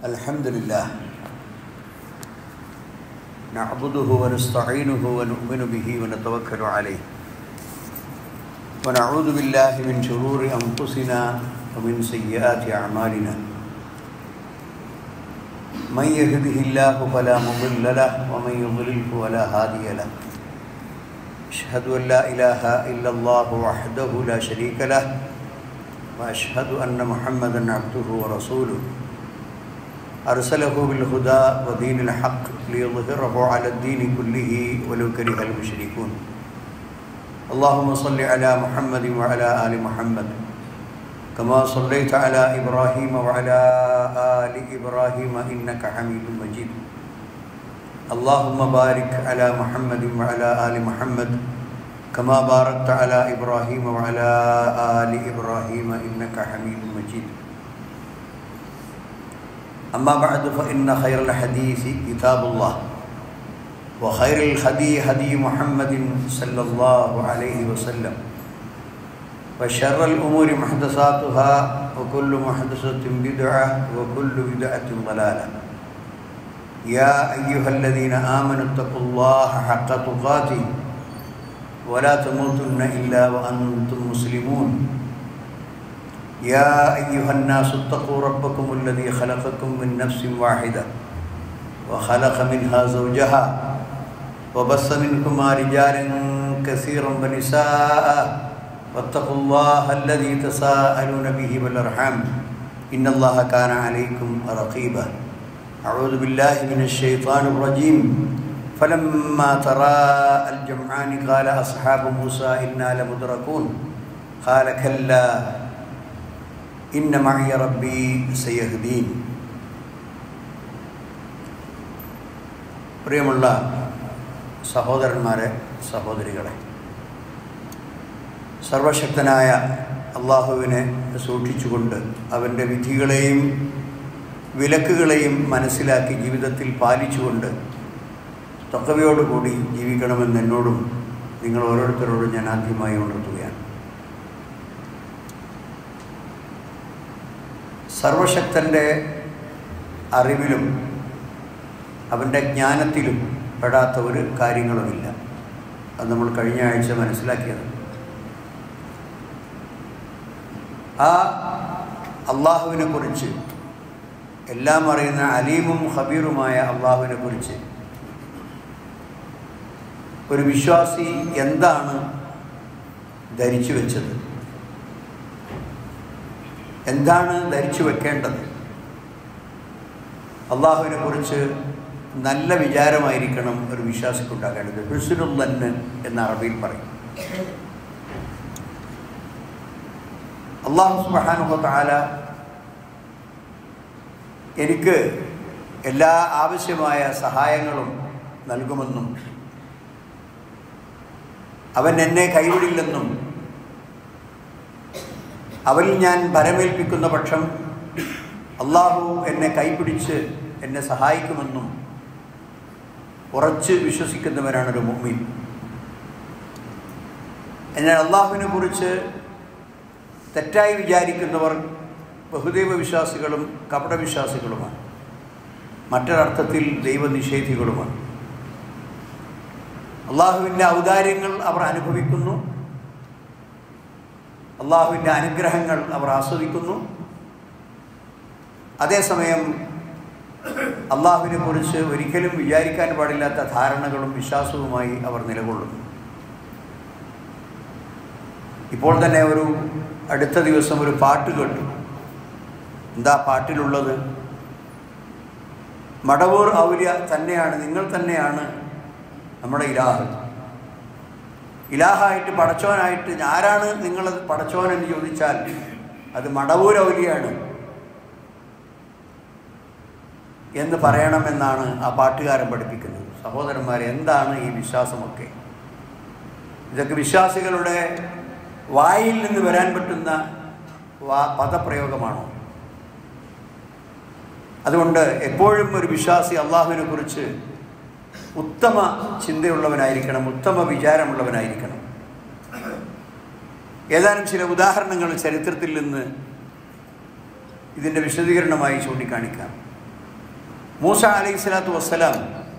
الحمد لله نعبده ونستعينه ونؤمن به ونتوكل عليه ونعوذ بالله من شرور أنفسنا ومن سيئات أعمالنا من يهده الله فلا مضل له ومن يضلله فلا هادي له أشهد أن لا إله إلا الله وحده لا شريك له وأشهد أن محمدا عبده ورسوله أرسله بالهدى ودين الحق ليظهره على الدين كله ولو كره المشركون اللهم صل على محمد وعلى آل محمد كما صليت على إبراهيم وعلى آل إبراهيم إنك حميد مجيد اللهم بارك على محمد وعلى آل محمد كما باركت على إبراهيم وعلى آل إبراهيم إنك حميد مجيد أما بعد فإن خير الحديث كتاب الله وخير الهدي هدي محمد صلى الله عليه وسلم وشر الأمور محدثاتها وكل محدثة بدعة وكل بدعة ضلالة يا أيها الذين آمنوا اتقوا الله حق تقاته ولا تموتن إلا وأنتم مسلمون يا أيها الناس اتقوا ربكم الذي خلقكم من نفس واحدة وخلق منها زوجها وبث منكما رجالا كثيرا ونساء واتقوا الله الذي تساءلون به والأرحام إن الله كان عليكم رقيبا أعوذ بالله من الشيطان الرجيم فلما ترى الجمعان قال أصحاب موسى إنا لمدركون قال كلا إن معي ربي سيهدين പ്രിയമുള്ള സഹോദരന്മാരെ സഹോദരികളെ സർവശക്തനായ അള്ളാഹുവിനെ സൂക്ഷിച്ചുകൊണ്ട് അവൻ്റെ വിധികളെയും വിലക്കുകളെയും മനസ്സിലാക്കി ജീവിതത്തിൽ പാലിച്ചുകൊണ്ട് തൊക്കവയോടുകൂടി ജീവിക്കണമെന്ന് എന്നോടും നിങ്ങൾ ഓരോരുത്തരോടും ഞാൻ ആദ്യമായി ഉണർത്തുകയാണ് സർവശക്തൻ്റെ അറിവിലും അവൻ്റെ ജ്ഞാനത്തിലും പെടാത്ത ഒരു കാര്യങ്ങളുമില്ല അത് നമ്മൾ കഴിഞ്ഞ ആഴ്ച മനസ്സിലാക്കിയത് ആ അള്ളാഹുവിനെ കുറിച്ച് എല്ലാം അറിയുന്ന അലീമും ഹബീറുമായ അള്ളാഹുവിനെ കുറിച്ച് ഒരു വിശ്വാസി എന്താണ് ധരിച്ചു വെച്ചത് എന്താണ് ധരിച്ചു വെക്കേണ്ടത് അള്ളാഹുവിനെ കുറിച്ച് നല്ല വിചാരമായിരിക്കണം ഒരു വിശ്വാസിക്കുണ്ടാകേണ്ടത് ഹുസുനുല്ലന്ന് എന്ന അറബിയിൽ പറയും അള്ളാഹു സുബാനുഹത്താല എനിക്ക് എല്ലാ ആവശ്യമായ സഹായങ്ങളും നൽകുമെന്നും അവൻ എന്നെ കൈവിടില്ലെന്നും അവനിൽ ഞാൻ ഭരമേൽപ്പിക്കുന്ന പക്ഷം അള്ളാഹു എന്നെ കൈപിടിച്ച് എന്നെ സഹായിക്കുമെന്നും ഉറച്ച് വിശ്വസിക്കുന്നവനാണ് ഒരു മുമ്മിൻ എന്നാൽ അള്ളാഹുവിനെ കുറിച്ച് തെറ്റായി വിചാരിക്കുന്നവർ ബഹുദൈവ വിശ്വാസികളും കപടവിശ്വാസികളുമാണ് മറ്റൊരർത്ഥത്തിൽ ദൈവനിഷേധികളുമാണ് അള്ളാഹുവിൻ്റെ ഔദാര്യങ്ങൾ അവർ അനുഭവിക്കുന്നു അള്ളാഹുവിൻ്റെ അനുഗ്രഹങ്ങൾ അവർ ആസ്വദിക്കുന്നു അതേസമയം അള്ളാഹുവിനെ കുറിച്ച് ഒരിക്കലും വിചാരിക്കാൻ പാടില്ലാത്ത ധാരണകളും വിശ്വാസവുമായി അവർ നിലകൊള്ളുന്നു ഇപ്പോൾ തന്നെ ഒരു അടുത്ത ദിവസം ഒരു പാട്ട് കേട്ടു എന്താ പാട്ടിലുള്ളത് മടവൂർ ഔര്യ തന്നെയാണ് നിങ്ങൾ തന്നെയാണ് നമ്മുടെ ഇലാഹ് ഇലാഹായിട്ട് പടച്ചോനായിട്ട് ആരാണ് നിങ്ങൾ പടച്ചോൻ എന്ന് ചോദിച്ചാൽ അത് മടവൂർ ഔലിയാണ് എന്ന് പറയണമെന്നാണ് ആ പാട്ടുകാരൻ പഠിപ്പിക്കുന്നത് സഹോദരന്മാരെ എന്താണ് ഈ വിശ്വാസമൊക്കെ ഇതൊക്കെ വിശ്വാസികളുടെ വായിൽ നിന്ന് വരാൻ പറ്റുന്ന വാ പദപ്രയോഗമാണോ അതുകൊണ്ട് എപ്പോഴും ഒരു വിശ്വാസി അള്ളാഹുവിനെ കുറിച്ച് ഉത്തമ ചിന്തയുള്ളവനായിരിക്കണം ഉത്തമ വിചാരമുള്ളവനായിരിക്കണം ഏതാനും ചില ഉദാഹരണങ്ങൾ ചരിത്രത്തിൽ നിന്ന് ഇതിൻ്റെ വിശദീകരണമായി ചൂണ്ടിക്കാണിക്കാം മൂസ അലൈഹി സ്വലാത്തു വസ്സലാം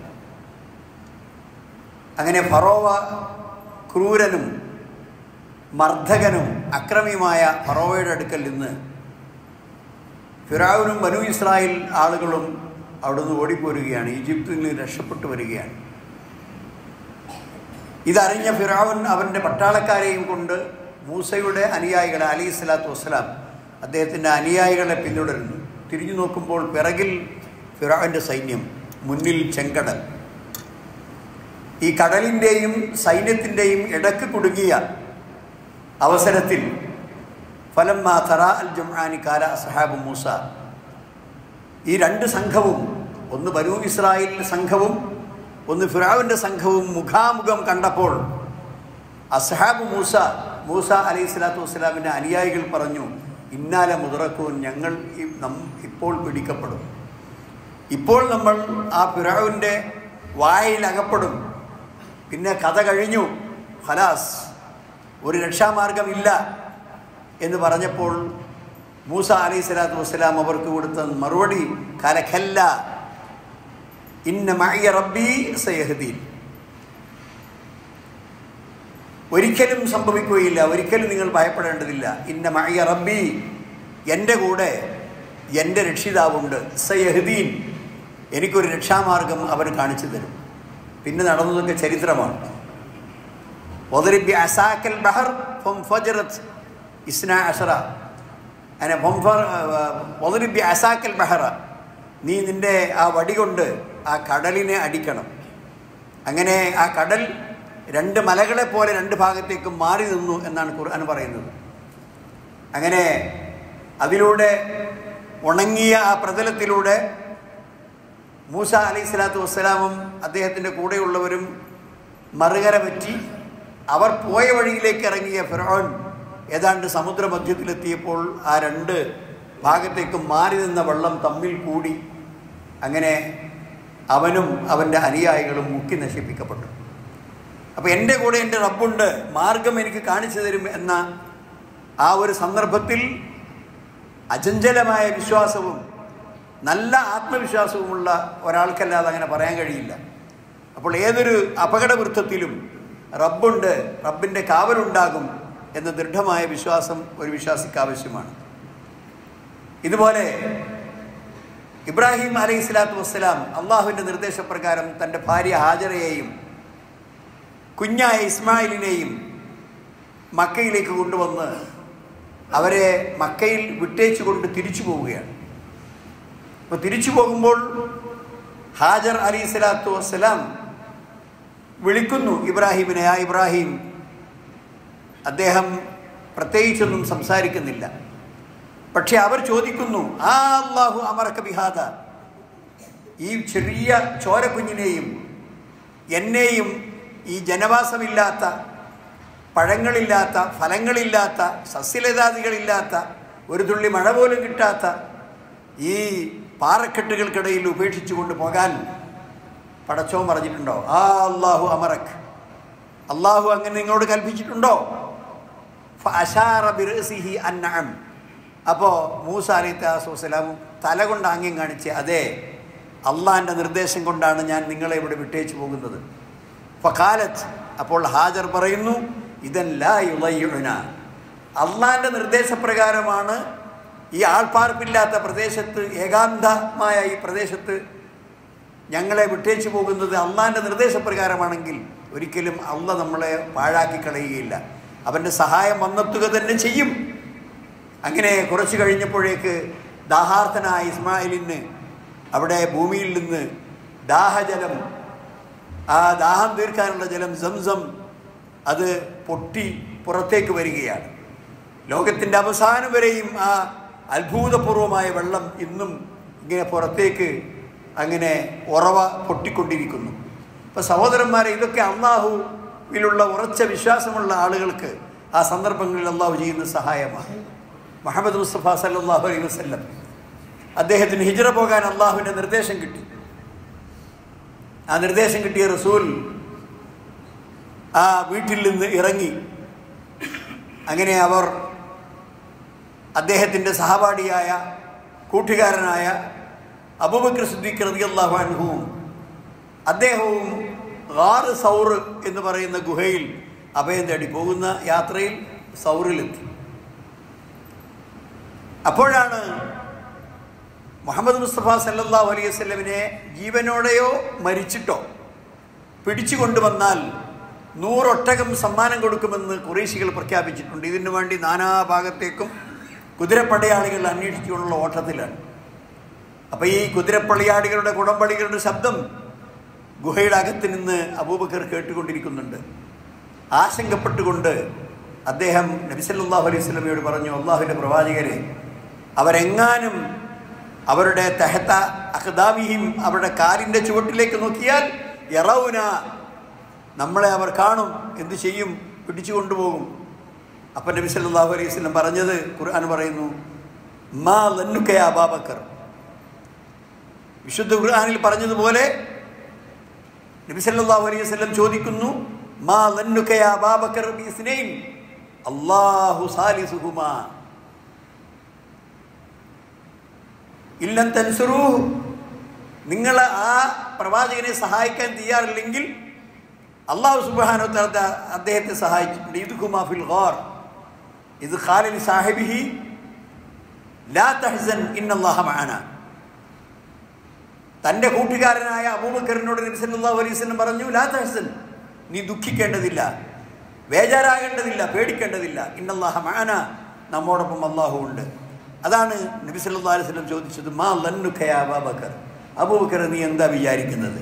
അങ്ങനെ ഫറോവ ക്രൂരനും മർദ്ദകനും അക്രമിയുമായ ഫറോവയുടെ അടുക്കൽ നിന്ന് ഫിറാവിനും ബനു ഇസ്രായേൽ ആളുകളും അവിടുന്ന് ഓടിപ്പോരുകയാണ് ഈജിപ്തിൽ നിന്ന് രക്ഷപ്പെട്ടു വരികയാണ് ഇതറിഞ്ഞ ഫിറാവൻ അവൻ്റെ പട്ടാളക്കാരെയും കൊണ്ട് മൂസയുടെ അനുയായികളെ അലി സ്വലാത്തു വസ്സലാം അദ്ദേഹത്തിൻ്റെ അനുയായികളെ പിന്തുടരുന്നു തിരിഞ്ഞു നോക്കുമ്പോൾ പിറകിൽ ഫിറാവിൻ്റെ സൈന്യം മുന്നിൽ ചെങ്കടൽ ഈ കടലിൻ്റെയും സൈന്യത്തിൻ്റെയും ഇടക്ക് കുടുങ്ങിയ അവസരത്തിൽ ഫലമ്മ തറ അൽ ജംആനി കാല അസഹാബ് മൂസ ഈ രണ്ട് സംഘവും ഒന്ന് ബനു ഇസ്രായേൽ സംഘവും ഒന്ന് ഫിറാവിൻ്റെ സംഘവും മുഖാമുഖം കണ്ടപ്പോൾ അസഹാബ് മൂസ മൂസ അലൈഹി സ്വലാത്തു വസ്സലാമിൻ്റെ അനുയായികൾ പറഞ്ഞു ഇന്നാലെ മുതറക്കൂൻ ഞങ്ങൾ ഇ- നം- ഇപ്പോൾ പിടിക്കപ്പെടും ഇപ്പോൾ നമ്മൾ ആ ഫിറാവിൻ്റെ വായിൽ അകപ്പെടും പിന്നെ കഥ കഴിഞ്ഞു ഹലാസ് ഒരു രക്ഷാമാർഗമില്ല എന്ന് പറഞ്ഞപ്പോൾ മൂസ അലൈഹി സ്വലാത്തു വസ്സലാം അവർക്ക് കൊടുത്ത മറുപടി കലഖല്ല ഇന്ന മഅയ റബ്ബി സയഹദീൻ ഒരിക്കലും സംഭവിക്കുകയില്ല ഒരിക്കലും നിങ്ങൾ ഭയപ്പെടേണ്ടതില്ല ഇന്ന മഅയ റബ്ബി എൻ്റെ കൂടെ എൻ്റെ രക്ഷിതാവുണ്ട് സയഹദീൻ എനിക്കൊരു രക്ഷാമാർഗം അവർ കാണിച്ചു തരും പിന്നെ നടന്നതൊക്കെ ചരിത്രമാണ് وضرب بعصاك البحر فانفجرت اثنا عشر അങ്ങനെ وضرب بعصاك البحر നീ നിന്റെ ആ വടി കൊണ്ട് ആ കടലിനെ അടിക്കണം അങ്ങനെ ആ കടൽ രണ്ട് മലകളെ പോലെ രണ്ട് ഭാഗത്തേക്ക് മാറി നിന്നു എന്നാണ് ഖുർആൻ പറയുന്നത് അങ്ങനെ അതിലൂടെ ഉണങ്ങിയ ആ പ്രതലത്തിലൂടെ മൂസ അലൈഹി സ്വലാത്തു വസ്സലാമും അദ്ദേഹത്തിൻ്റെ കൂടെയുള്ളവരും മറുകര പറ്റി അവർ പോയ വഴിയിലേക്ക് ഇറങ്ങിയ ഫിറോൻ ഏതാണ്ട് സമുദ്രമധ്യത്തിലെത്തിയപ്പോൾ ആ രണ്ട് ഭാഗത്തേക്ക് മാറി നിന്ന വെള്ളം തമ്മിൽ കൂടി അങ്ങനെ അവനും അവൻ്റെ അനുയായികളും മുക്കി നശിപ്പിക്കപ്പെട്ടു അപ്പോൾ എൻ്റെ കൂടെ എൻ്റെ റബ്ബുണ്ട് മാർഗം എനിക്ക് കാണിച്ചു തരും എന്ന ആ ഒരു സന്ദർഭത്തിൽ അചഞ്ചലമായ വിശ്വാസവും നല്ല ആത്മവിശ്വാസവുമുള്ള ഒരാൾക്കല്ലാതെ അങ്ങനെ പറയാൻ കഴിയില്ല അപ്പോൾ ഏതൊരു അപകടവൃത്തത്തിലും റബ്ബുണ്ട് റബ്ബിൻ്റെ കാവലുണ്ടാകും എന്ന ദൃഢമായ വിശ്വാസം ഒരു വിശ്വാസിക്ക് ആവശ്യമാണ് ഇതുപോലെ ഇബ്രാഹിം അലൈഹി സ്വലാത്തു വസ്സലാം അള്ളാഹുവിൻ്റെ നിർദ്ദേശപ്രകാരം തൻ്റെ ഭാര്യ ഹാജറയെയും കുഞ്ഞായ ഇസ്മായിലിനെയും മക്കയിലേക്ക് കൊണ്ടുവന്ന് അവരെ മക്കയിൽ വിട്ടേച്ചു കൊണ്ട് തിരിച്ചു പോവുകയാണ് അപ്പോൾ തിരിച്ചു പോകുമ്പോൾ ഹാജർ അലി സ്വലാത്തു വസ്സലാം വിളിക്കുന്നു ഇബ്രാഹിമിനെ ആ ഇബ്രാഹിം അദ്ദേഹം പ്രത്യേകിച്ചൊന്നും സംസാരിക്കുന്നില്ല പക്ഷെ അവർ ചോദിക്കുന്നു ആ അള്ളാഹു അമറക്ക ബിഹാദ ഈ ചെറിയ ചോരക്കുഞ്ഞിനെയും എന്നെയും ഈ ജനവാസമില്ലാത്ത പഴങ്ങളില്ലാത്ത ഫലങ്ങളില്ലാത്ത സസ്യലതാദികളില്ലാത്ത ഒരു തുള്ളി മഴ പോലും കിട്ടാത്ത ഈ പാറക്കെട്ടുകൾക്കിടയിൽ ഉപേക്ഷിച്ചുകൊണ്ട് പോകാൻ പടച്ചോൻ പറഞ്ഞിട്ടുണ്ടോ ആ അള്ളാഹു അമറക് അള്ളാഹു അങ്ങനെ നിങ്ങളോട് കൽപ്പിച്ചിട്ടുണ്ടോ ഫഅശാറ ബിറസിഹി അന്നഅം അപ്പോൾ മൂസ അലൈഹിത്താസ് വസ്സലാമും തല കൊണ്ട് ആംഗ്യം കാണിച്ച് അതെ അള്ളാഹിൻ്റെ നിർദ്ദേശം കൊണ്ടാണ് ഞാൻ നിങ്ങളെ ഇവിടെ വിട്ടേച്ചു പോകുന്നത് ഫഖാലത്ത് അപ്പോൾ ഹാജർ പറയുന്നു ഇതല്ല യുളയുന അള്ളാഹിൻ്റെ നിർദ്ദേശപ്രകാരമാണ് ഈ ആൾപ്പാർപ്പില്ലാത്ത പ്രദേശത്ത് ഏകാന്തമായ ഈ പ്രദേശത്ത് ഞങ്ങളെ വിട്ടേച്ചു പോകുന്നത് അള്ളാഹിൻ്റെ നിർദ്ദേശപ്രകാരമാണെങ്കിൽ ഒരിക്കലും അള്ള നമ്മളെ പാഴാക്കി കളയുകയില്ല അവൻ്റെ സഹായം വന്നെത്തുക തന്നെ ചെയ്യും അങ്ങനെ കുറച്ച് കഴിഞ്ഞപ്പോഴേക്ക് ദാഹാർത്ഥനായ ഇസ്മായിലിന് അവിടെ ഭൂമിയിൽ നിന്ന് ദാഹജലം ആ ദാഹം തീർക്കാനുള്ള ജലം സംസം അത് പൊട്ടി പുറത്തേക്ക് വരികയാണ് ലോകത്തിൻ്റെ അവസാനം വരെയും ആ അത്ഭുതപൂർവമായ വെള്ളം ഇന്നും ഇങ്ങനെ പുറത്തേക്ക് അങ്ങനെ ഉറവ പൊട്ടിക്കൊണ്ടിരിക്കുന്നു ഇപ്പം സഹോദരന്മാരെ ഇതൊക്കെ അള്ളാഹുവിലുള്ള ഉറച്ച വിശ്വാസമുള്ള ആളുകൾക്ക് ആ സന്ദർഭങ്ങളിൽ അള്ളാഹു ചെയ്യുന്ന സഹായമാണ് മുഹമ്മദ് മുസ്തഫ സല്ലാഹു അലൈഹി വസ്ല്ലം അദ്ദേഹത്തിന് ഹിജറ പോകാൻ അള്ളാഹുവിൻ്റെ നിർദ്ദേശം കിട്ടി ആ നിർദ്ദേശം കിട്ടിയ റസൂൽ ആ വീട്ടിൽ നിന്ന് ഇറങ്ങി അങ്ങനെ അവർ അദ്ദേഹത്തിൻ്റെ സഹപാഠിയായ കൂട്ടുകാരനായ അബൂബക്കർ സിദ്ദീഖ് റളിയല്ലാഹു അൻഹുവും അദ്ദേഹവും ഗാറ് സൗർ എന്ന് പറയുന്ന ഗുഹയിൽ അഭയം തേടി പോകുന്ന യാത്രയിൽ സൗറിലെത്തി അപ്പോഴാണ് മുഹമ്മദ് മുസ്തഫ സല്ലല്ലാഹു അലൈഹി വസല്ലമിനെ ജീവനോടെയോ മരിച്ചിട്ടോ പിടിച്ചു കൊണ്ടുവന്നാൽ നൂറൊട്ടകം സമ്മാനം കൊടുക്കുമെന്ന് കുറേശികൾ പ്രഖ്യാപിച്ചിട്ടുണ്ട് ഇതിനു വേണ്ടി നാനാഭാഗത്തേക്കും കുതിരപ്പടയാളികൾ അന്വേഷിച്ചുകൊണ്ടുള്ള ഓട്ടത്തിലാണ് അപ്പോൾ ഈ കുതിരപ്പടയാളികളുടെ കുടമ്പടികളുടെ ശബ്ദം ഗുഹയുടെ അകത്ത് നിന്ന് അബൂബക്കർ കേട്ടുകൊണ്ടിരിക്കുന്നുണ്ട് ആശങ്കപ്പെട്ടുകൊണ്ട് അദ്ദേഹം നബിസല്ലാഹു അലൈഹി സ്വലമയോട് പറഞ്ഞു അള്ളാഹുവിൻ്റെ പ്രവാചകരെ അവരെങ്ങാനും അവരുടെ തെഹത്ത അഹ്ദാമിഹിം അവരുടെ കാലിൻ്റെ ചുവട്ടിലേക്ക് നോക്കിയാൽ യറൗന നമ്മളെ അവർ കാണും എന്ത് ചെയ്യും പിടിച്ചു കൊണ്ടുപോകും അപ്പം നബി സല്ലല്ലാഹു അലൈഹി വസല്ലം പറഞ്ഞത് ഖുർആൻ പറയുന്നു മാ ലന്നുക യാ അബാബക്കർ വിശുദ്ധ ഖുർആനിൽ പറഞ്ഞതുപോലെ നബി സല്ലല്ലാഹു അലൈഹി വസല്ലം ചോദിക്കുന്നു മാ ലന്നുക യാ അബാബക്കർ ബിസ്നൈൻ അല്ലാഹു സാലിസുഹുമാ ഇല്ലം തൻസുറൂ നിങ്ങൾ ആ പ്രവാചകനെ സഹായിക്കാൻ തയ്യാറില്ലെങ്കിൽ അള്ളാഹു സുബാനോ തല അദ്ദേഹത്തെ സഹായിച്ചിട്ടുണ്ട് ഇത് ഫിൽ ഖാർ ഇത് ഖാലിൽ സാഹിബിഹി ലാ തഹ്സൻ ഇന്നല്ലാഹ മഅന തൻ്റെ കൂട്ടുകാരനായ അബൂബക്കറിനോട് നബി സല്ലല്ലാഹു അലൈഹി വസല്ലം പറഞ്ഞു ലാ തഹ്സൻ നീ ദുഃഖിക്കേണ്ടതില്ല ബേജാറാകേണ്ടതില്ല പേടിക്കേണ്ടതില്ല ഇന്നല്ലാഹ മഅന നമ്മോടൊപ്പം അള്ളാഹു ഉണ്ട് അതാണ് നബി സല്ലല്ലാഹു അലൈഹി വസല്ലം ചോദിച്ചത് മാ ലന്നുക യാ അബൂബക്കർ അബൂബക്കർ നീ എന്താ വിചാരിക്കുന്നത്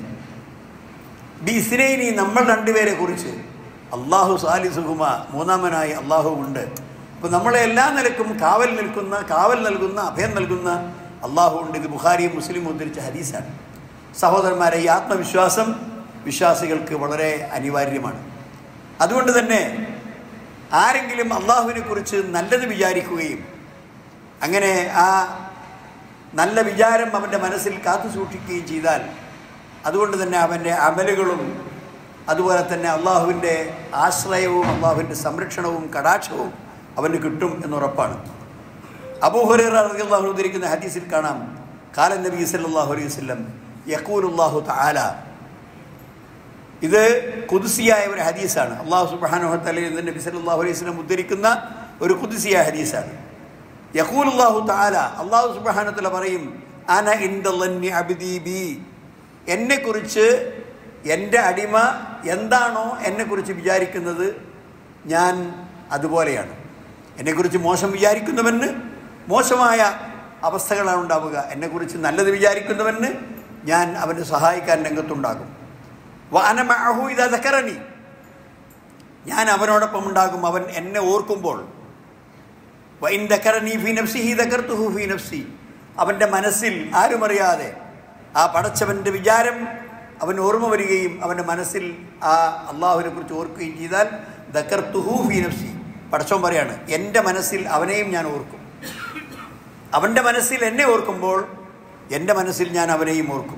ബിസ്നൈനി നമ്മൾ രണ്ടുപേരെ കുറിച്ച് അള്ളാഹു സാലിസുഹുമ മൂന്നാമനായി അള്ളാഹു ഉണ്ട് അപ്പോൾ നമ്മളെ എല്ലാ നിലക്കും കാവൽ നിൽക്കുന്ന കാവൽ നൽകുന്ന അഭയം നൽകുന്ന അള്ളാഹു ഉണ്ട് ഇത് ബുഖാരിയും മുസ്ലിം ഉദ്ധരിച്ച ഹദീസാണ് സഹോദരന്മാരെ ഈ ആത്മവിശ്വാസം വിശ്വാസികൾക്ക് വളരെ അനിവാര്യമാണ് അതുകൊണ്ട് തന്നെ ആരെങ്കിലും അള്ളാഹുവിനെ കുറിച്ച് നല്ലത് വിചാരിക്കുകയും അങ്ങനെ ആ നല്ല വിചാരം അവൻ്റെ മനസ്സിൽ കാത്തു സൂക്ഷിക്കുകയും ചെയ്താൽ അതുകൊണ്ട് തന്നെ അവൻ്റെ അമലുകളും അതുപോലെ തന്നെ അള്ളാഹുവിൻ്റെ ആശ്രയവും അള്ളാഹുവിൻ്റെ സംരക്ഷണവും കടാക്ഷവും അവന് കിട്ടും എന്നുറപ്പാണ് അബൂഹുറാഹു ഉദ്ധരിക്കുന്ന ഹദീസിൽ കാണാം കാലൻ നബി സല്ലാഹു അലൈഹി വസ്ലം യക്കൂലുല്ലാഹു താല ഇത് കുതിസിയായ ഒരു ഹദീസാണ് അള്ളാഹു സുബാനുഹത്തലയിൽ നബി സല്ലാഹു അലൈഹി വസ്ലം ഉദ്ധരിക്കുന്ന ഒരു കുതിസിയായ ഹദീസാണ് യക്കൂലുല്ലാഹു താല അള്ളാഹു സുബാനത്തല പറയും അന ഇന്ദി അബിദി ബി എന്നെക്കുറിച്ച് എൻ്റെ അടിമ എന്താണോ എന്നെക്കുറിച്ച് വിചാരിക്കുന്നത് ഞാൻ അതുപോലെയാണ് എന്നെക്കുറിച്ച് മോശം വിചാരിക്കുന്നവന് മോശമായ അവസ്ഥകളാണ് ഉണ്ടാവുക എന്നെക്കുറിച്ച് നല്ലത് വിചാരിക്കുന്നവന് ഞാൻ അവന് സഹായിക്കാൻ രംഗത്തുണ്ടാകും വാനമഹു ഇതക്കറണി ഞാൻ അവനോടൊപ്പം ഉണ്ടാകും അവൻ എന്നെ ഓർക്കുമ്പോൾ വൈൻ ദക്കറണി ഫി നഫ്സി ഹി ദക്കർത്തുഹു ഫി നഫ്സി അവൻ്റെ മനസ്സിൽ ആരുമറിയാതെ ആ പടച്ചവൻ്റെ വിചാരം അവൻ ഓർമ്മ വരികയും അവൻ്റെ മനസ്സിൽ ആ അള്ളാഹുവിനെ കുറിച്ച് ഓർക്കുകയും ചെയ്താൽ ദക്കർ തുഹു ഫി നഫ്സി പടച്ചവൻ പറയാണ് എൻ്റെ മനസ്സിൽ അവനെയും ഞാൻ ഓർക്കും അവൻ്റെ മനസ്സിൽ എന്നെ ഓർക്കുമ്പോൾ എൻ്റെ മനസ്സിൽ ഞാൻ അവനെയും ഓർക്കും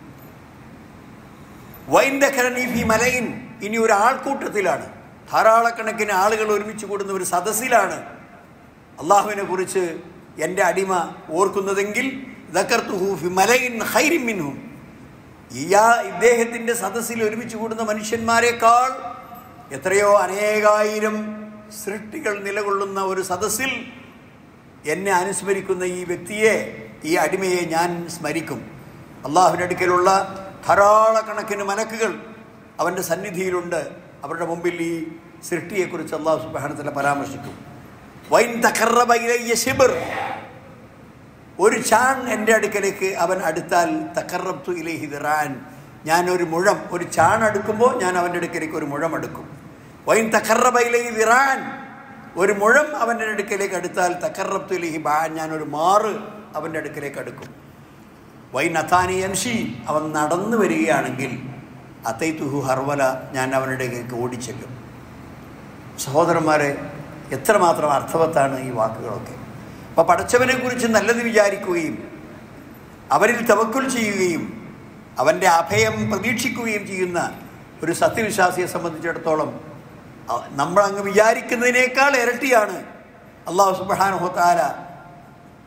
വൈൻഡഖരനീഫി മലയിൻ ഇനി ഒരു ആൾക്കൂട്ടത്തിലാണ് ധാരാളക്കണക്കിന് ആളുകൾ ഒരുമിച്ച് കൂടുന്ന ഒരു സദസ്സിലാണ് അള്ളാഹുവിനെ കുറിച്ച് എൻ്റെ അടിമ ഓർക്കുന്നതെങ്കിൽ ദക്കർത്തുഹൂഫി മലയിൻ ഹൈരിമിൻഹും ഇയാ ഇദ്ദേഹത്തിൻ്റെ സദസ്സിൽ ഒരുമിച്ച് കൂടുന്ന മനുഷ്യന്മാരെക്കാൾ എത്രയോ അനേകായിരം സൃഷ്ടികൾ നിലകൊള്ളുന്ന ഒരു സദസ്സിൽ എന്നെ അനുസ്മരിക്കുന്ന ഈ വ്യക്തിയെ ഈ അടിമയെ ഞാൻ സ്മരിക്കും അള്ളാഹുവിൻ്റെ അടുക്കലുള്ള ധാരാളക്കണക്കിന് മലക്കുകൾ അവൻ്റെ സന്നിധിയിലുണ്ട് അവരുടെ മുമ്പിൽ ഈ സൃഷ്ടിയെക്കുറിച്ച് അള്ളാഹു സുബാനത്തിലെ പരാമർശിക്കും വൈൻ തക്കറബൈലയ്യ ഷിബിർ ഒരു ചാൺ എൻ്റെ അടുക്കലേക്ക് അവൻ അടുത്താൽ തക്കറബ്തു ഇലേഹി ദിറാൻ ഞാൻ ഒരു മുഴം ഒരു ചാൺ അടുക്കുമ്പോൾ ഞാൻ അവൻ്റെ അടുക്കലേക്ക് ഒരു മുഴം അടുക്കും വൈൻ തക്കറബൈലൈ ദിറാൻ ഒരു മുഴം അവൻ്റെ അടുക്കലേക്ക് അടുത്താൽ തക്കറബ്തു ഇലേഹി ബാൻ ഞാൻ ഒരു മാറ് അവൻ്റെ അടുക്കലേക്ക് അടുക്കും വൈൻ അഥാനി എംഷി അവൻ നടന്നു വരികയാണെങ്കിൽ അത്തൈത്തുഹു ഹർവല ഞാൻ അവൻ്റെ അടുക്കലേക്ക് ഓടിച്ചെല്ലും സഹോദരന്മാരെ എത്രമാത്രം അർത്ഥവത്താണ് ഈ വാക്കുകളൊക്കെ അപ്പോൾ പടച്ചവനെ കുറിച്ച് നല്ലത് വിചാരിക്കുകയും അവരിൽ തവക്കുൽ ചെയ്യുകയും അവൻ്റെ അഭയം പ്രതീക്ഷിക്കുകയും ചെയ്യുന്ന ഒരു സത്യവിശ്വാസിയെ സംബന്ധിച്ചിടത്തോളം നമ്മൾ അങ്ങ് വിചാരിക്കുന്നതിനേക്കാൾ ഇരട്ടിയാണ് അള്ളാഹു സുബാനുഹത്താല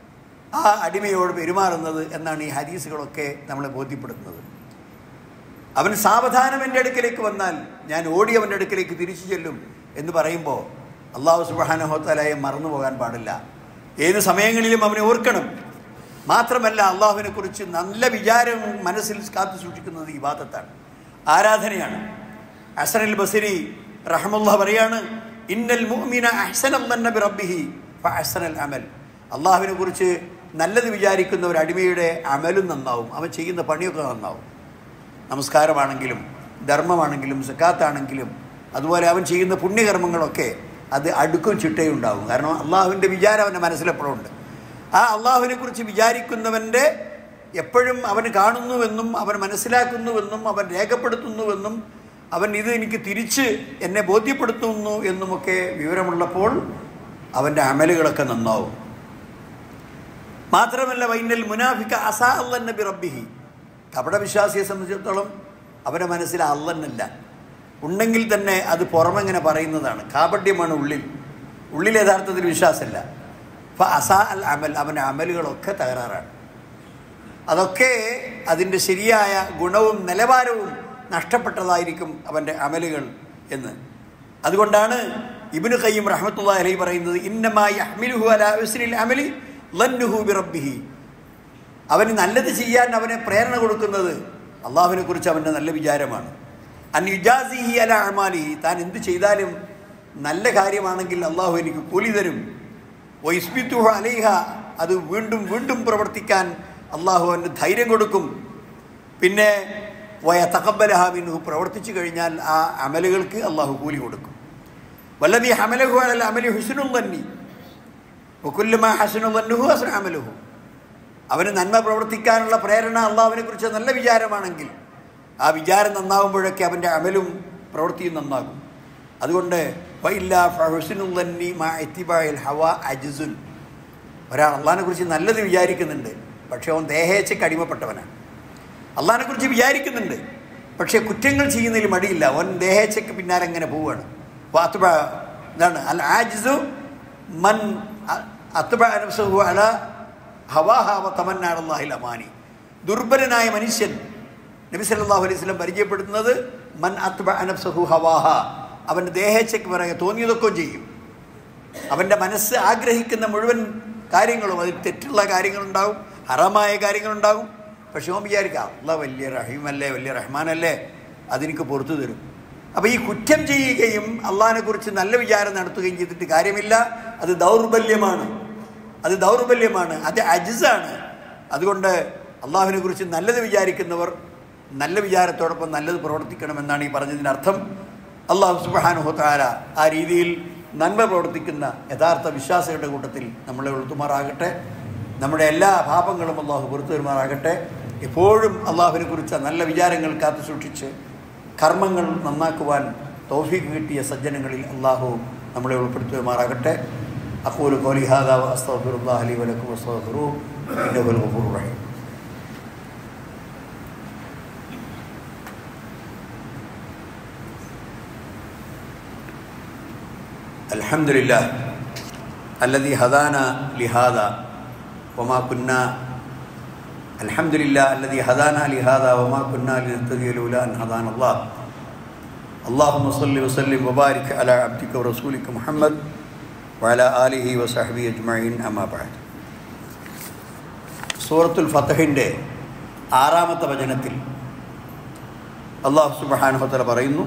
ആ അടിമയോട് പെരുമാറുന്നത് എന്നാണ് ഈ ഹദീസുകളൊക്കെ നമ്മളെ ബോധ്യപ്പെടുത്തുന്നത് അവൻ സാവധാനം എൻ്റെ അടുക്കലേക്ക് വന്നാൽ ഞാൻ ഓടി അവൻ്റെ അടുക്കലേക്ക് തിരിച്ചു ചെല്ലും എന്ന് പറയുമ്പോൾ അള്ളാഹു സുബാനഹോത്തലയെ മറന്നു പോകാൻ പാടില്ല ഏത് സമയങ്ങളിലും അവനെ ഓർക്കണം മാത്രമല്ല അള്ളാഹുവിനെ കുറിച്ച് നല്ല വിചാരം മനസ്സിൽ കാത്തു സൂക്ഷിക്കുന്നത് ഈ വാദത്താണ് ആരാധനയാണ് അസനൽ ബസരി റഹമുല്ല പറയാണ് ഇന്നൽ മുഅ്മിന അഹ്സനം തന്നെ റബ്ബിഹി അഹ്സനൽ അമൽ അള്ളാഹുവിനെ കുറിച്ച് നല്ലത് വിചാരിക്കുന്ന ഒരു അടിമയുടെ അമലും നന്നാവും അവൻ ചെയ്യുന്ന പണിയൊക്കെ നന്നാവും നമസ്കാരമാണെങ്കിലും ധർമ്മമാണെങ്കിലും സക്കാത്താണെങ്കിലും അതുപോലെ അവൻ ചെയ്യുന്ന പുണ്യകർമ്മങ്ങളൊക്കെ അത് അടുക്കും ചിട്ടയും ഉണ്ടാവും കാരണം അള്ളാഹുവിൻ്റെ വിചാരം അവൻ്റെ മനസ്സിലെപ്പോഴും ഉണ്ട് ആ അള്ളാഹുവിനെ കുറിച്ച് വിചാരിക്കുന്നവൻ്റെ എപ്പോഴും അവൻ കാണുന്നുവെന്നും അവൻ മനസ്സിലാക്കുന്നുവെന്നും അവൻ രേഖപ്പെടുത്തുന്നുവെന്നും അവൻ ഇത് എനിക്ക് തിരിച്ച് എന്നെ ബോധ്യപ്പെടുത്തുന്നു എന്നുമൊക്കെ വിവരമുള്ളപ്പോൾ അവൻ്റെ അമലുകളൊക്കെ നന്നാവും മാത്രമല്ല വൈനൽ മുനാഫിക്ക അസാ അല്ലൻ നബി റബ്ബിഹി കപടവിശ്വാസിയെ സംബന്ധിച്ചിടത്തോളം അവരുടെ മനസ്സിൽ അല്ലന്നല്ല ഉണ്ടെങ്കിൽ തന്നെ അത് പുറമെങ്ങനെ പറയുന്നതാണ് കാപട്യമാണ് ഉള്ളിൽ ഉള്ളിൽ യഥാർത്ഥത്തിൽ വിശ്വാസമല്ല അപ്പം അസാ അൽ അമൽ അവൻ്റെ അമലുകളൊക്കെ തകരാറാണ് അതൊക്കെ അതിൻ്റെ ശരിയായ ഗുണവും നിലവാരവും നഷ്ടപ്പെട്ടതായിരിക്കും അവൻ്റെ അമലുകൾ എന്ന് അതുകൊണ്ടാണ് ഇബിനു ഖയ്യം റഹ്മത്തുള്ള അലൈ പറയുന്നത് ഇന്നമായി അഹ്മിലുഹു അല ഉസ്രിൽ അമലി ലന്നുഹു ബി റബ്ബിഹി അവന് നല്ലത് ചെയ്യാൻ അവനെ പ്രേരണ കൊടുക്കുന്നത് അള്ളാഹുവിനെ കുറിച്ച് അവൻ്റെ നല്ല വിചാരമാണ് അൻയുജാസിഹി അല അമാലിഹി താൻ എന്ത് ചെയ്താലും നല്ല കാര്യമാണെങ്കിൽ അള്ളാഹു എനിക്ക് കൂലി തരും വൈസ്മിത്തുഹ അലൈഹ അത് വീണ്ടും വീണ്ടും പ്രവർത്തിക്കാൻ അള്ളാഹു അവന് ധൈര്യം കൊടുക്കും പിന്നെ വയ തക്കബലഹ മിൻഹു പ്രവർത്തിച്ചു കഴിഞ്ഞാൽ ആ അമലുകൾക്ക് അള്ളാഹു കൂലി കൊടുക്കും വല്ലതി ഹമലഹു അല അമലി ഹുസ്നുൽ തന്നി വക്കുല്ലുമാ ഹസനു തന്നുഹു ഹസൻ അമലുഹു അവന് നന്മ പ്രവർത്തിക്കാനുള്ള പ്രേരണ അള്ളാഹുവിനെ കുറിച്ച് നല്ല വിചാരമാണെങ്കിൽ ആ വിചാരം നന്നാവുമ്പോഴൊക്കെ അവൻ്റെ അമലും പ്രവൃത്തിയും നന്നാകും അതുകൊണ്ട് ഹവ അജിസുൻ ഒരാൾ അള്ളാഹിനെ കുറിച്ച് നല്ലത് വിചാരിക്കുന്നുണ്ട് പക്ഷെ അവൻ ദേഹേച്ഛയ്ക്ക് അടിമപ്പെട്ടവനാണ് അള്ളാഹിനെ കുറിച്ച് വിചാരിക്കുന്നുണ്ട് പക്ഷേ കുറ്റങ്ങൾ ചെയ്യുന്നതിൽ മടിയില്ല അവൻ ദേഹേച്ഛയ്ക്ക് പിന്നാലെ എങ്ങനെ പോവുകയാണ് വാത്തുബ എന്താണ് അൽ ആജിസു മൻ അത്തുബ അനുസഹു അല ഹവാഹാവ തമന്നാടല്ലാഹിൽ അമാനി ദുർബലനായ മനുഷ്യൻ നബി സല്ലല്ലാഹു അലൈഹി വസല്ലം പരിചയപ്പെടുത്തുന്നത് മൻ അത്ബ അനഫ്സഹു ഹവാഹ അവൻ്റെ ദേഹേച്ഛയ്ക്ക് പിറകെ തോന്നിയതൊക്കെ ചെയ്യും അവൻ്റെ മനസ്സ് ആഗ്രഹിക്കുന്ന മുഴുവൻ കാര്യങ്ങളും അതിൽ തെറ്റുള്ള കാര്യങ്ങളുണ്ടാവും ഹറമായ കാര്യങ്ങളുണ്ടാവും പക്ഷെ ഓൻ വിചാരിക്കാം അല്ല വലിയ റഹീമല്ലേ വലിയ റഹ്മാനല്ലേ അതെനിക്ക് പുറത്തു തരും അപ്പോൾ ഈ കുറ്റം ചെയ്യുകയും അള്ളാഹിനെ കുറിച്ച് നല്ല വിചാരം നടത്തുകയും ചെയ്തിട്ട് കാര്യമില്ല അത് ദൗർബല്യമാണ് അത് ദൗർബല്യമാണ് അത് അജിസാണ് അതുകൊണ്ട് അള്ളാഹുവിനെ കുറിച്ച് നല്ലത് വിചാരിക്കുന്നവർ നല്ല വിചാരത്തോടൊപ്പം നല്ലത് പ്രവർത്തിക്കണമെന്നാണ് ഈ പറഞ്ഞതിൻ്റെ അർത്ഥം അള്ളാഹു സുബാനുഹത്താര ആ രീതിയിൽ നന്മ പ്രവർത്തിക്കുന്ന യഥാർത്ഥ വിശ്വാസികളുടെ കൂട്ടത്തിൽ നമ്മളെ ഉൾത്തുമാറാകട്ടെ നമ്മുടെ എല്ലാ പാപങ്ങളും അള്ളാഹു പുറത്തു വരുമാറാകട്ടെ എപ്പോഴും അള്ളാഹുവിനെ കുറിച്ച നല്ല വിചാരങ്ങൾ കാത്തു സൂക്ഷിച്ച് കർമ്മങ്ങൾ നന്നാക്കുവാൻ തൗഫീഖ് കിട്ടിയ സജ്ജനങ്ങളിൽ അള്ളാഹു നമ്മളെ ഉൾപ്പെടുത്തുമാറാകട്ടെ أقول قولي هذا وأستغفر الله لي ولكم واستغفروه إنه هو الغفور الرحيم الحمد لله الذي هدانا لهذا وما كنا الحمد لله الذي هدانا لهذا وما كنا لنهتدي لولا أن هدانا الله اللهم صل وسلم وبارك على عبدك ورسولك محمد وعلى آله وصحبه أجمعين أما بعد സൂറത്തുൽ ഫത്തഹിൻ്റെ ആറാമത്തെ വചനത്തിൽ അള്ളാഹു സുബഹാനുഹത്തല പറയുന്നു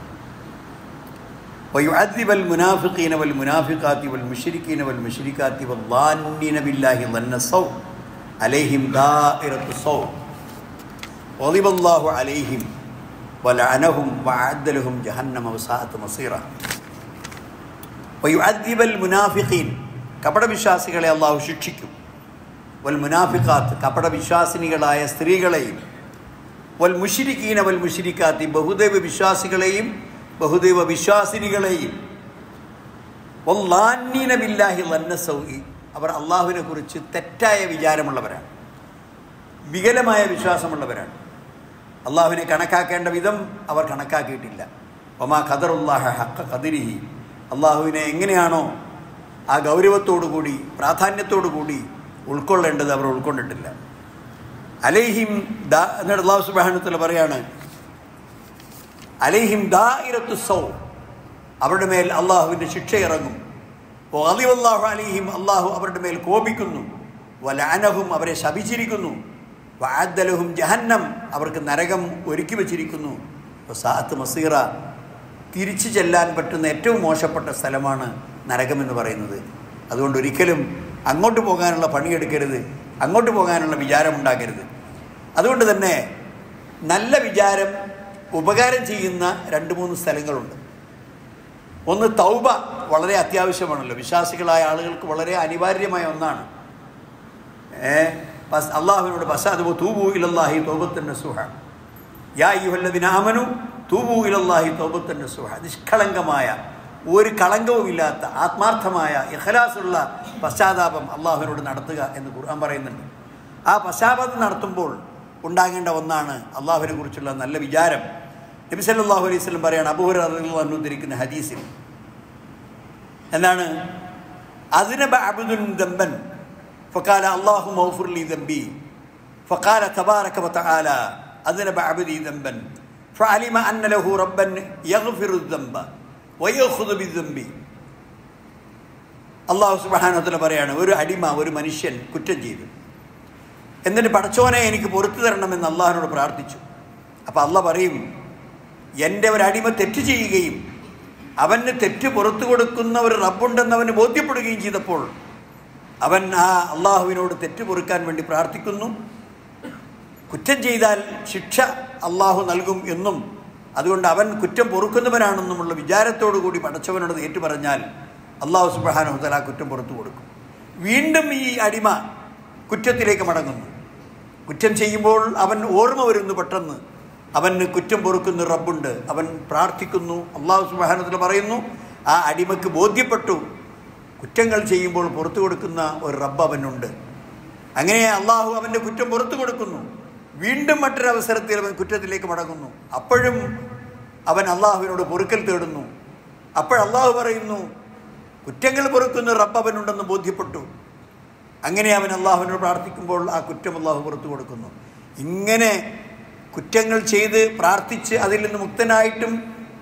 ويعذب المنافقين والمنافقات والمشركين والمشركات والظانين بالله ظن السوء عليهم دائرة السوء غضب الله عليهم ولعنهم وأعد لهم جهنم وساءت مصيرا വയുഅദ്ദിബൽ മുനാഫിഖീൻ കപടവിശ്വാസികളെ അള്ളാഹു ശിക്ഷിക്കും വൽ മുനാഫിഖാത്ത് കപടവിശ്വാസിനികളായ സ്ത്രീകളെയും വൽ മുഷിരിക്കീന വൽ മുഷിരിക്കാത്തി ബഹുദൈവ വിശ്വാസികളെയും ബഹുദൈവ വിശ്വാസിനികളെയും വല്ലാന്നീന ബില്ലാഹി ലന്നസൗഹി അവർ അള്ളാഹുവിനെ കുറിച്ച് തെറ്റായ വിചാരമുള്ളവരാണ് വികലമായ വിശ്വാസമുള്ളവരാണ് അള്ളാഹുവിനെ കണക്കാക്കേണ്ട വിധം അവർ കണക്കാക്കിയിട്ടില്ല ഒമാ ഖദറുല്ലാഹ ഹക്ക ഖദിരിഹി അള്ളാഹുവിനെ എങ്ങനെയാണോ ആ ഗൗരവത്തോടുകൂടി പ്രാധാന്യത്തോടുകൂടി ഉൾക്കൊള്ളേണ്ടത് അവർ ഉൾക്കൊണ്ടിട്ടില്ല അലൈഹിം ദാ എന്നിട്ട് അള്ളാഹു സുബാനത്തിൽ പറയാണ് അലൈഹിം ദായിരത്തു സൗ അവരുടെ മേൽ അള്ളാഹുവിൻ്റെ ശിക്ഷ ഇറങ്ങും അലിവല്ലാഹു അലിഹിം അള്ളാഹു അവരുടെ മേൽ കോപിക്കുന്നു വലാനഹും അവരെ ശപിച്ചിരിക്കുന്നു വാദലഹും ജഹന്നം അവർക്ക് നരകം ഒരുക്കി വച്ചിരിക്കുന്നു സാത്ത് മസീറ തിരിച്ചു ചെല്ലാൻ പറ്റുന്ന ഏറ്റവും മോശപ്പെട്ട സ്ഥലമാണ് നരകമെന്ന് പറയുന്നത് അതുകൊണ്ട് ഒരിക്കലും അങ്ങോട്ട് പോകാനുള്ള പണിയെടുക്കരുത് അങ്ങോട്ട് പോകാനുള്ള വിചാരമുണ്ടാക്കരുത് അതുകൊണ്ട് തന്നെ നല്ല വിചാരം ഉപകാരം ചെയ്യുന്ന രണ്ട് മൂന്ന് സ്ഥലങ്ങളുണ്ട് ഒന്ന് തൗബ വളരെ അത്യാവശ്യമാണല്ലോ വിശ്വാസികളായ ആളുകൾക്ക് വളരെ അനിവാര്യമായ ഒന്നാണ് ഏ പസ് അള്ളാഹുവിനോട് പശ്ചാത്തലം തൂബു ഇലല്ലാഹി തോബത്തന്നെ സുഹ യാ യുഹല്ലദിനാമനു തൂബു ഇലല്ലാഹി തോബത്തന്നെ സുഹ നിഷ്കളങ്കമായ ഒരു കളങ്കവുമില്ലാത്ത ആത്മാർത്ഥമായ ഇഖലാസുള്ള പശ്ചാത്താപം അള്ളാഹുവിനോട് നടത്തുക എന്ന് ഖുർആൻ പറയുന്നുണ്ട് ആ പശ്ചാത്താപം നടത്തുമ്പോൾ ഉണ്ടാകേണ്ട ഒന്നാണ് അള്ളാഹുവിനെ കുറിച്ചുള്ള നല്ല വിചാരം നബി സല്ലല്ലാഹു അലൈഹി വസല്ലം പറയാണ് അബൂഹുറ റളിയല്ലാഹു ഉദ്ധരിക്കുന്ന ഹദീസിൽ എന്താണ് അതിനബ അബ്ദുൻ ദമ്പൻ فقال اللهم اغفر لي ذنبي فقال تبارك وتعالى أذنب عبدي ذنبا فعلم أن له ربا يغفر الذنب ويأخذ بالذنب അള്ളാഹു സുബാനത്തിൽ പറയാണ് ഒരു അടിമ ഒരു മനുഷ്യൻ കുറ്റം ചെയ്തു എന്നിട്ട് പടച്ചോനെ എനിക്ക് പുറത്തു തരണമെന്ന് അള്ളാഹിനോട് പ്രാർത്ഥിച്ചു അപ്പം അള്ള പറയും എൻ്റെ ഒരു അടിമ തെറ്റ് ചെയ്യുകയും അവന് തെറ്റ് പുറത്തു കൊടുക്കുന്ന ഒരു റബ്ബുണ്ടെന്ന് അവന് ബോധ്യപ്പെടുകയും ചെയ്തപ്പോൾ അവൻ ആ അള്ളാഹുവിനോട് തെറ്റ് പൊറുക്കാൻ വേണ്ടി പ്രാർത്ഥിക്കുന്നു കുറ്റം ചെയ്താൽ ശിക്ഷ അള്ളാഹു നൽകും എന്നും അതുകൊണ്ട് അവൻ കുറ്റം പൊറുക്കുന്നവനാണെന്നുമുള്ള വിചാരത്തോടു കൂടി പടച്ചവനോട് ഏറ്റു പറഞ്ഞാൽ അള്ളാഹു സുബാനുഹത്തല ആ കുറ്റം പുറത്തു കൊടുക്കും വീണ്ടും ഈ അടിമ കുറ്റത്തിലേക്ക് മടങ്ങുന്നു കുറ്റം ചെയ്യുമ്പോൾ അവൻ ഓർമ്മ വരുന്നു പെട്ടെന്ന് അവന് കുറ്റം പൊറുക്കുന്ന റബ്ബുണ്ട് അവൻ പ്രാർത്ഥിക്കുന്നു അള്ളാഹു സുബാനത്തിൽ പറയുന്നു ആ അടിമക്ക് ബോധ്യപ്പെട്ടു കുറ്റങ്ങൾ ചെയ്യുമ്പോൾ പുറത്തു കൊടുക്കുന്ന ഒരു റബ്ബ് അവനുണ്ട് അങ്ങനെ അള്ളാഹു അവൻ്റെ കുറ്റം പുറത്തു കൊടുക്കുന്നു വീണ്ടും മറ്റൊരവസരത്തിൽ അവൻ കുറ്റത്തിലേക്ക് മടങ്ങുന്നു അപ്പോഴും അവൻ അള്ളാഹുവിനോട് പൊറുക്കൽ തേടുന്നു അപ്പോൾ അള്ളാഹു പറയുന്നു കുറ്റങ്ങൾ പൊറുക്കുന്ന റബ്ബ് അവനുണ്ടെന്ന് ബോധ്യപ്പെട്ടു അങ്ങനെ അവൻ അള്ളാഹുവിനോട് പ്രാർത്ഥിക്കുമ്പോൾ ആ കുറ്റം അള്ളാഹു പുറത്തു കൊടുക്കുന്നു ഇങ്ങനെ കുറ്റങ്ങൾ ചെയ്ത് പ്രാർത്ഥിച്ച് അതിൽ നിന്ന് മുക്തനായിട്ടും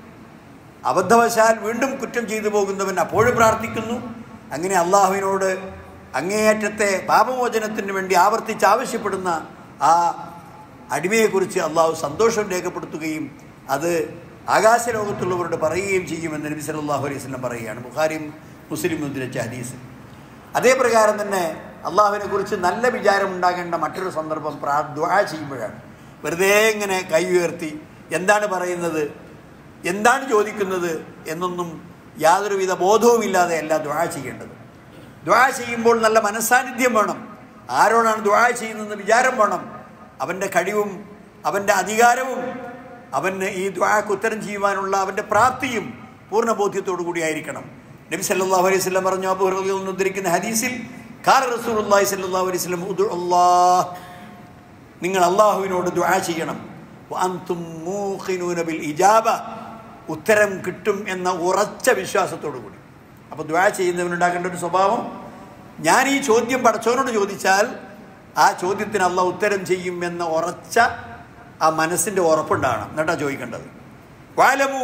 അബദ്ധവശാൽ വീണ്ടും കുറ്റം ചെയ്തു പോകുന്നവൻ അപ്പോഴും പ്രാർത്ഥിക്കുന്നു അങ്ങനെ അള്ളാഹുവിനോട് അങ്ങേയറ്റത്തെ പാപമോചനത്തിന് വേണ്ടി ആവർത്തിച്ച് ആവശ്യപ്പെടുന്ന ആ അടിമയെക്കുറിച്ച് അള്ളാഹു സന്തോഷം രേഖപ്പെടുത്തുകയും അത് ആകാശലോകത്തുള്ളവരോട് പറയുകയും ചെയ്യുമെന്ന് നബി സല്ലല്ലാഹു അലൈഹി വസല്ലം പറയുകയാണ് ബുഖാരിയും മുസ്ലിം ഉദ്ധരിച്ച ഹദീസ് അതേ പ്രകാരം തന്നെ അള്ളാഹുവിനെ കുറിച്ച് നല്ല വിചാരം ഉണ്ടാകേണ്ട മറ്റൊരു സന്ദർഭം പ്രാ ദ്വാ ചെയ്യുമ്പോഴാണ് വെറുതെ ഇങ്ങനെ കൈ ഉയർത്തി എന്താണ് പറയുന്നത് എന്താണ് ചോദിക്കുന്നത് എന്നൊന്നും യാതൊരുവിധ ബോധവുമില്ലാതെ അല്ല ദ്വാ ചെയ്യേണ്ടത് ദ്വാ ചെയ്യുമ്പോൾ നല്ല മനസ്സാന്നിധ്യം വേണം ആരോടാണ് ദ്വാ ചെയ്യുന്നതെന്ന് വിചാരം വേണം അവൻ്റെ കഴിവും അവൻ്റെ അധികാരവും അവന് ഈ ദ്വാക്ക് ഉത്തരം ചെയ്യുവാനുള്ള അവൻ്റെ പ്രാപ്തിയും പൂർണ്ണ ബോധ്യത്തോടു കൂടിയായിരിക്കണം നബി സല്ലല്ലാഹു അലൈഹി വസല്ലം പറഞ്ഞു അബൂ ഹുറൈറയിൽ നിന്ന് ഉദ്ധരിക്കുന്ന ഹദീസിൽ കാർ റസൂലുള്ളാഹി സല്ലല്ലാഹു അലൈഹി വസല്ലം ഉദു അല്ലാഹ് നിങ്ങൾ അള്ളാഹുവിനോട് ദുആ ചെയ്യണം വഅൻതും മൂഖിനൂന ബിൽ ഇജാബ ഉത്തരം കിട്ടും എന്ന ഉറച്ച വിശ്വാസത്തോടു കൂടി അപ്പോൾ ദ്വാ ചെയ്യുന്നവനുണ്ടാകേണ്ട ഒരു സ്വഭാവം ഞാൻ ഈ ചോദ്യം പടച്ചവനോട് ചോദിച്ചാൽ ആ ചോദ്യത്തിന് അള്ള ഉത്തരം ചെയ്യും എന്ന ഉറച്ച ആ മനസ്സിൻ്റെ ഉറപ്പുണ്ടാകണം എന്നിട്ടാ ചോദിക്കേണ്ടത് വാലമു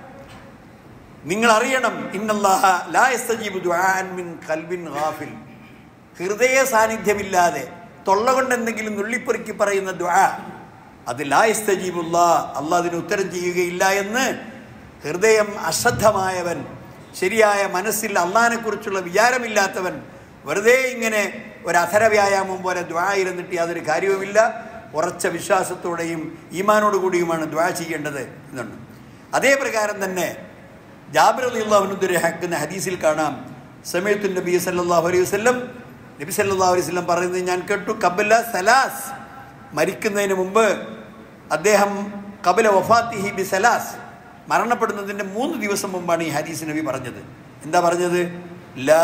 നിങ്ങൾ അറിയണം ഇന്നല്ലാഹ ലാ യസ്തജീബു ദുആൻ മിൻ ഖൽബിൻ ഗാഫിൽ ഹൃദയ സാന്നിധ്യമില്ലാതെ തൊള്ള കൊണ്ട് എന്തെങ്കിലും നുള്ളിപ്പെറുക്കി പറയുന്ന ദ്വാ അത് ലായസ്തജീബുല്ല അള്ളാഹ് അതിന് ഉത്തരം ചെയ്യുകയില്ല എന്ന് ഹൃദയം അശ്രദ്ധമായവൻ ശരിയായ മനസ്സിൽ അള്ളാഹിനെക്കുറിച്ചുള്ള വിചാരമില്ലാത്തവൻ വെറുതെ ഇങ്ങനെ ഒരു അധര വ്യായാമം പോലെ ദ്വാ ഇരുന്നിട്ട് യാതൊരു കാര്യവുമില്ല ഉറച്ച വിശ്വാസത്തോടെയും ഈമാനോട് കൂടിയുമാണ് ദ്വാ ചെയ്യേണ്ടത് എന്നുണ്ട് അതേ പ്രകാരം തന്നെ ജാബിർ അലി അള്ളാഹുനുദ്ദുരഹാക്കുന്ന ഹദീസിൽ കാണാം സമയത്തു നബി സല്ലല്ലാഹു അലൈഹി വസല്ലം നബി സല്ലല്ലാഹു അലൈഹി വസല്ലം പറയുന്നത് ഞാൻ കേട്ടു കബല സലാസ് മരിക്കുന്നതിന് മുമ്പ് അദ്ദേഹം കബല വഫാത്തിഹി ബി സലാസ് മരണപ്പെടുന്നതിൻ്റെ മൂന്ന് ദിവസം മുമ്പാണ് ഈ ഹദീസ് നബി പറഞ്ഞത് എന്താ പറഞ്ഞത് ലാ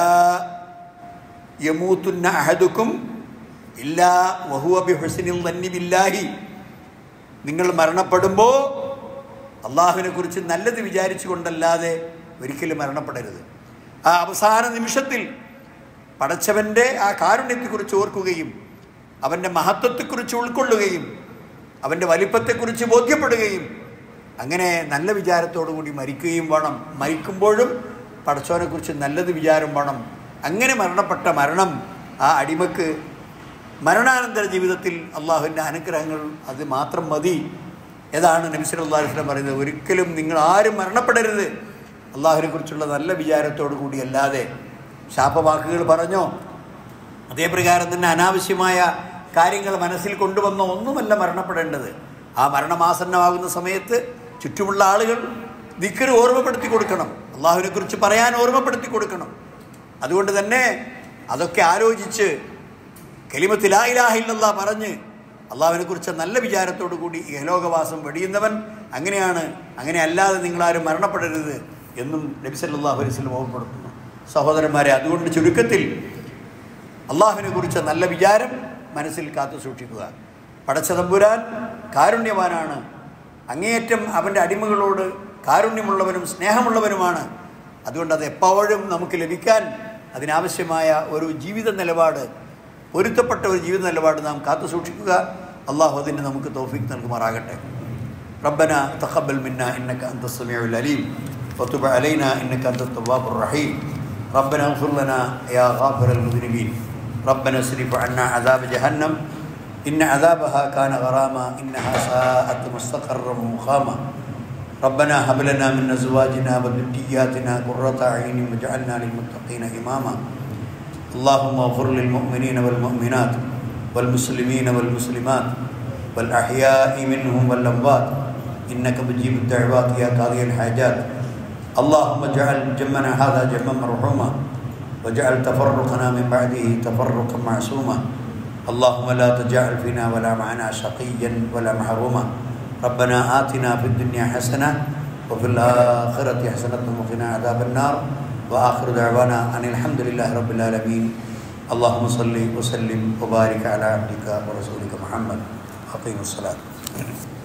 യമൂത്തുന്ന അഹദുക്കും ഇല്ലാ വഹുവ ബി ഹുസ്നിൽ ദന്നി ബില്ലാഹി നിങ്ങൾ മരണപ്പെടുമ്പോൾ അള്ളാഹുവിനെ കുറിച്ച് നല്ലത് വിചാരിച്ചു കൊണ്ടല്ലാതെ ഒരിക്കലും മരണപ്പെടരുത് ആ അവസാന നിമിഷത്തിൽ പടച്ചവൻ്റെ ആ കാരുണ്യത്തെക്കുറിച്ച് ഓർക്കുകയും അവൻ്റെ മഹത്വത്തെക്കുറിച്ച് ഉൾക്കൊള്ളുകയും അവൻ്റെ വലിപ്പത്തെക്കുറിച്ച് ബോധ്യപ്പെടുകയും അങ്ങനെ നല്ല വിചാരത്തോടു കൂടി മരിക്കുകയും വേണം മരിക്കുമ്പോഴും പടച്ചവനെക്കുറിച്ച് നല്ലത് വിചാരം വേണം അങ്ങനെ മരണപ്പെട്ട മരണം ആ അടിമക്ക് മരണാനന്തര ജീവിതത്തിൽ അള്ളാഹുവിൻ്റെ അനുഗ്രഹങ്ങൾ അത് മാത്രം മതി ഏതാണ് നബിസ് അള്ളാഹുസ്ലം പറയുന്നത് ഒരിക്കലും നിങ്ങൾ ആരും മരണപ്പെടരുത് അള്ളാഹുവിനെ കുറിച്ചുള്ള നല്ല വിചാരത്തോടു കൂടി അല്ലാതെ ശാപവാക്കുകൾ പറഞ്ഞോ അതേ പ്രകാരം തന്നെ അനാവശ്യമായ കാര്യങ്ങൾ മനസ്സിൽ കൊണ്ടുവന്നോ ഒന്നുമല്ല മരണപ്പെടേണ്ടത് ആ മരണമാസന്നമാകുന്ന സമയത്ത് ചുറ്റുമുള്ള ആളുകൾ ദിക്കറ് ഓർമ്മപ്പെടുത്തി കൊടുക്കണം അള്ളാഹുവിനെ കുറിച്ച് പറയാൻ ഓർമ്മപ്പെടുത്തി കൊടുക്കണം അതുകൊണ്ട് തന്നെ അതൊക്കെ ആലോചിച്ച് കെലിമത്തിലായില്ലാഹില്ല പറഞ്ഞ് അള്ളാഹുവിനെ കുറിച്ച് നല്ല വിചാരത്തോടു കൂടി ഇഹലോകവാസം വെടിയുന്നവൻ അങ്ങനെയാണ് അങ്ങനെ അല്ലാതെ നിങ്ങളാരും മരണപ്പെടരുത് എന്നും നബി സല്ലല്ലാഹു അലൈഹി വസല്ലം ഓർമ്മപ്പെടുത്തുന്നു സഹോദരന്മാരെ അതുകൊണ്ട് ചുരുക്കത്തിൽ അള്ളാഹുവിനെ കുറിച്ച് നല്ല വിചാരം മനസ്സിൽ കാത്തു സൂക്ഷിക്കുക പടച്ചതമ്പുരാൻ കാരുണ്യവാനാണ് അങ്ങേയറ്റം അവൻ്റെ അടിമകളോട് കാരുണ്യമുള്ളവനും സ്നേഹമുള്ളവനുമാണ് അതുകൊണ്ട് അത് എപ്പോഴും നമുക്ക് ലഭിക്കാൻ അതിനാവശ്യമായ ഒരു ജീവിത നിലപാട് പൊരുത്തപ്പെട്ട ഒരു ജീവിത നിലപാട് നാം കാത്തു സൂക്ഷിക്കുക അള്ളാഹു അതിന് നമുക്ക് തോഫിക്ക് നൽകുമാറാകട്ടെ ربنا تقبل منا انك انت السميع العليم وتب علينا انك انت التواب الرحيم ربنا اغفر لنا يا غافر المذنبين ربنا اصرف عنا عذاب جهنم ان عذابها كان غراما انها ساءت مستقرا ومقاما ربنا هب لنا من ازواجنا وذرياتنا قرة اعين واجعلنا للمتقين اماما اللهم اغفر للمؤمنين والمؤمنات والمسلمين والمسلمات والأحياء منهم والأموات إنك مجيب الدعوات يا قاضي الحاجات اللهم اجعل جمعنا هذا جمعا مرحوما واجعل تفرقنا من بعده تفرقا معصوما اللهم لا تجعل فينا ولا معنا شقيا ولا محروما ربنا آتنا في الدنيا حسنة وفي الآخرة حسنة وقنا عذاب النار وآخر دعوانا أن الحمد لله رب العالمين اللهم صل وسلم وبارك على عبدك ورسولك محمد أقيموا الصلاة